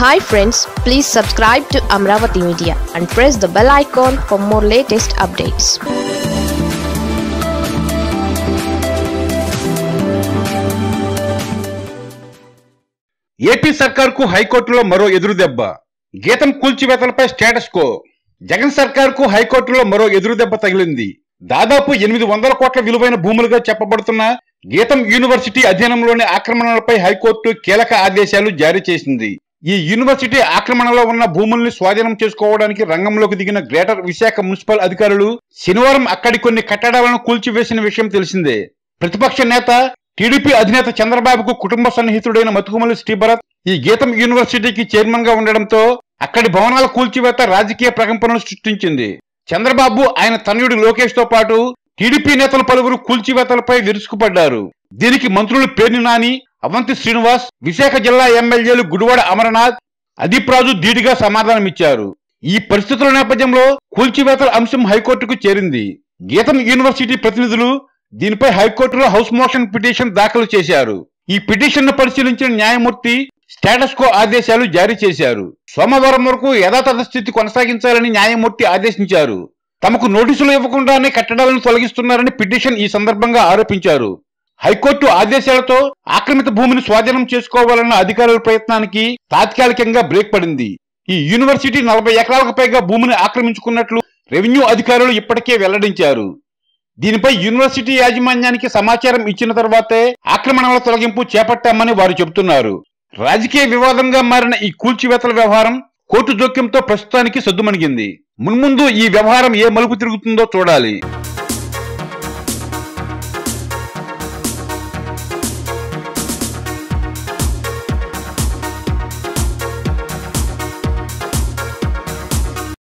hi friends please subscribe to Amaravati media and press the bell icon for more latest updates AP సర్కార్కు హైకోర్టులో మరో ఎదురుదెబ్బ గీతం కూల్చివేతలపై status quo Jagan సర్కార్కు హైకోర్టులో మరో ఎదురుదెబ్బ తగిలింది దాదాపు ఎనిమిది వందల కోట్ల విలువైన భూములుగా చెప్పబడుతున్న గీతం యూనివర్సిటీ అధీనంలోని ఆక్రమణలపై హైకోర్టు కీలక ఆదేశాలు జారీ చేసింది ఈ యూనివర్సిటీ ఆక్రమణలో ఉన్న భూముల్ని స్వాధీనం చేసుకోవడానికి రంగంలోకి దిగిన గ్రేటర్ విశాఖ మున్సిపల్ అధికారులు శనివారం అక్కడి కొన్ని కట్టడాలను కూల్చివేసిన విషయం తెలిసిందే ప్రతిపక్ష నేత టీడీపీ అధినేత చంద్రబాబుకు కుటుంబ సన్నిహితుడైన మతుకుమల్లి శ్రీభరత్ ఈ గీతం యూనివర్సిటీకి చైర్మన్ గా ఉండడంతో అక్కడి భవనాల కూల్చివేత రాజకీయ ప్రకంపనలు సృష్టించింది చంద్రబాబు ఆయన తనయుడు లోకేష్ తో పాటు టీడీపీ నేతలు పలువురు కూల్చివేతలపై విరుచుకుపడ్డారు దీనికి మంత్రులు పేర్ని నాని అవంతి శ్రీనివాస్ విశాఖ జిల్లా ఎమ్మెల్యేలు గుడివాడ అమరనాథ్ అదీప్ రాజు ధీటుగా సమాధానమిచ్చారు ఈ పరిస్థితుల నేపథ్యంలో కూల్చివేతల అంశం హైకోర్టుకు చేరింది గీతం యూనివర్సిటీ ప్రతినిధులు దీనిపై హైకోర్టులో హౌస్ మోషన్ పిటిషన్ దాఖలు చేశారు ఈ పిటిషన్ ను పరిశీలించిన న్యాయమూర్తి స్టేటస్ కో ఆదేశాలు జారీ చేశారు సోమవారం వరకు యథాతథ స్థితి కొనసాగించాలని న్యాయమూర్తి ఆదేశించారు తమకు నోటీసులు ఇవ్వకుండానే కట్టడాలను తొలగిస్తున్నారని పిటిషన్ ఈ సందర్భంగా ఆరోపించారు హైకోర్టు ఆదేశాలతో ఆక్రమిత భూమిని స్వాధీనం చేసుకోవాలన్న అధికారుల ప్రయత్నానికి తాత్కాలికంగా బ్రేక్ పడింది ఈ యూనివర్సిటీ నలభై ఎకరాలకు పైగా భూమిని ఆక్రమించుకున్నట్లు రెవెన్యూ అధికారులు ఇప్పటికే వెల్లడించారు దీనిపై యూనివర్సిటీ యాజమాన్యానికి సమాచారం ఇచ్చిన తర్వాతే ఆక్రమణల తొలగింపు చేపట్టామని వారు చెబుతున్నారు రాజకీయ వివాదంగా మారిన ఈ కూల్చివేతల వ్యవహారం కోర్టు జోక్యంతో ప్రస్తుతానికి సద్దుమణిగింది మున్ముందు ఈ వ్యవహారం ఏ మలుపు తిరుగుతుందో చూడాలి